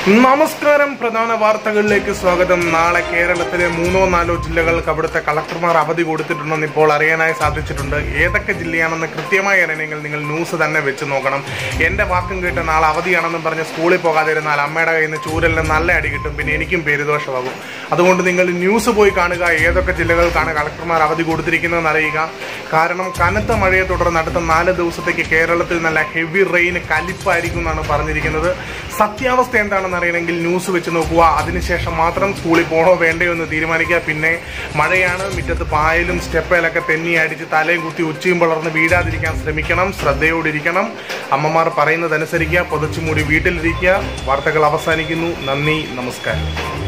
നമസ്കാരം പ്രധാന വാർത്തകളിലേക്ക് സ്വാഗതം നാളെ കേരളത്തിലെ മൂന്നോ നാലോ ജില്ലകൾക്ക് അവിടുത്തെ കളക്ടർമാർ അവധി കൊടുത്തിട്ടുണ്ടെന്ന് ഇപ്പോൾ അറിയാനായി സാധിച്ചിട്ടുണ്ട് ഏതൊക്കെ ജില്ലയാണെന്ന് കൃത്യമായി അറിയണമെങ്കിൽ നിങ്ങൾ ന്യൂസ് തന്നെ വെച്ച് നോക്കണം എന്റെ വാക്കും കേട്ട് നാളെ അവധിയാണെന്നും പറഞ്ഞ് സ്കൂളിൽ പോകാതിരുന്നാൽ അമ്മയുടെ കയ്യിൽ നിന്ന് ചൂരലിന് നല്ല അടി കിട്ടും പിന്നെ എനിക്കും പേരുദോഷമാകും അതുകൊണ്ട് നിങ്ങൾ ന്യൂസ് പോയി കാണുക ഏതൊക്കെ ജില്ലകൾക്കാണ് കളക്ടർമാർ അവധി കൊടുത്തിരിക്കുന്നതെന്ന് അറിയുക കാരണം കനത്ത മഴയെ തുടർന്ന് അടുത്ത നാല് ദിവസത്തേക്ക് കേരളത്തിൽ നല്ല ഹെവി റെയിൻ കലിപ്പായിരിക്കും എന്നാണ് പറഞ്ഞിരിക്കുന്നത് സത്യാവസ്ഥ എന്താണെന്ന് അറിയണമെങ്കിൽ ന്യൂസ് വെച്ച് നോക്കുക അതിനുശേഷം മാത്രം സ്കൂളിൽ പോകണോ വേണ്ടയോ എന്ന് തീരുമാനിക്കുക പിന്നെ മഴയാണ് മുറ്റത്ത് പായലും സ്റ്റെപ്പയിലൊക്കെ തെന്നി അടിച്ച് തലയും കുത്തി ഉച്ചയും വളർന്ന് വീഴാതിരിക്കാൻ ശ്രമിക്കണം ശ്രദ്ധയോടിരിക്കണം അമ്മമാർ പറയുന്നതനുസരിക്കുക പുതച്ചുമൂടി വീട്ടിലിരിക്കുക വാർത്തകൾ അവസാനിക്കുന്നു നന്ദി നമസ്കാരം